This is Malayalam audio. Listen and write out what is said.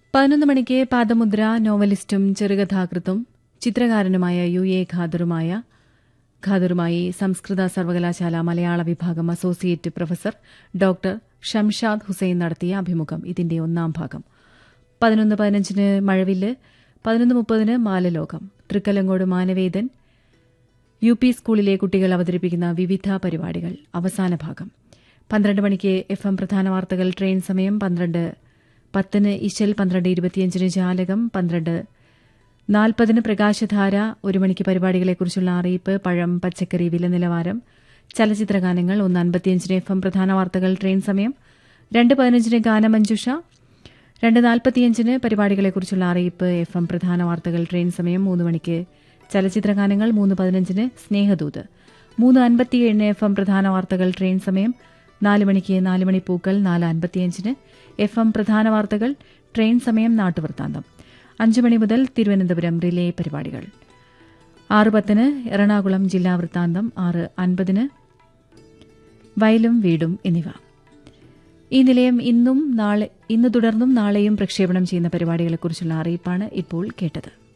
പതിനൊന്ന് മണിക്ക് പാദമുദ്ര നോവലിസ്റ്റും ചെറുകഥാകൃത്തും ചിത്രകാരനുമായ യു എ ഖാദറുമായ ഖാദറുമായി സംസ്കൃത സർവകലാശാല മലയാള വിഭാഗം associate professor doctor Shamshad Hussain നടത്തിയ അഭിമുഖം ഇതിന്റെ ഒന്നാം ഭാഗം പതിനൊന്ന് പതിനഞ്ചിന് മഴവില്ല് പതിനൊന്ന് മുപ്പതിന് മാലലോകം തൃക്കലങ്കോട് മാനവേദൻ യു പി സ്കൂളിലെ കുട്ടികൾ അവതരിപ്പിക്കുന്ന വിവിധ പരിപാടികൾ അവസാന ഭാഗം പന്ത്രണ്ട് മണിക്ക് എഫ് എം പ്രധാന വാർത്തകൾ ട്രെയിൻ സമയം പന്ത്രണ്ട് പത്തിന് ഇശൽ പന്ത്രണ്ട് ഇരുപത്തിയഞ്ചിന് ജാലകം പന്ത്രണ്ട് നാൽപ്പതിന് പ്രകാശധാര ഒരു മണിക്ക് പരിപാടികളെക്കുറിച്ചുള്ള അറിയിപ്പ് പഴം പച്ചക്കറി വില നിലവാരം ചലച്ചിത്രഗാനങ്ങൾ ഒന്ന് അൻപത്തിയഞ്ചിന് എഫ് എം പ്രധാന വാർത്തകൾ ട്രെയിൻ സമയം രണ്ട് പതിനഞ്ചിന് ഗാനമഞ്ജുഷ രണ്ട് നാൽപ്പത്തിയഞ്ചിന് പരിപാടികളെക്കുറിച്ചുള്ള അറിയിപ്പ് എഫ് എം പ്രധാന വാർത്തകൾ ട്രെയിൻ സമയം മൂന്ന് മണിക്ക് ചലച്ചിത്രഗാനങ്ങൾ മൂന്ന് പതിനഞ്ചിന് സ്നേഹദൂത് മൂന്ന് അൻപത്തിയേഴിന് എഫ് എം പ്രധാന വാർത്തകൾ ട്രെയിൻ സമയം നാല് മണിക്ക് നാല് മണി പൂക്കൾ നാല് അൻപത്തിയഞ്ചിന് എഫ് എം പ്രധാന വാർത്തകൾ ട്രെയിൻ സമയം നാട്ടുവൃത്താന്തം അഞ്ചു മണി മുതൽ തിരുവനന്തപുരം റിലേ പരിപാടികൾ ആറ് പത്തിന് എറണാകുളം ജില്ലാ വൃത്താന്തം ആറ് അൻപതിന് വയലും വീടും എന്നിവ ഈ നിലയം ഇന്നും നാളെ ഇന്ന് തുടർന്നും നാളെയും പ്രക്ഷേപണം ചെയ്യുന്ന പരിപാടികളെക്കുറിച്ചുള്ള അറിയിപ്പാണ് ഇപ്പോൾ കേട്ടത്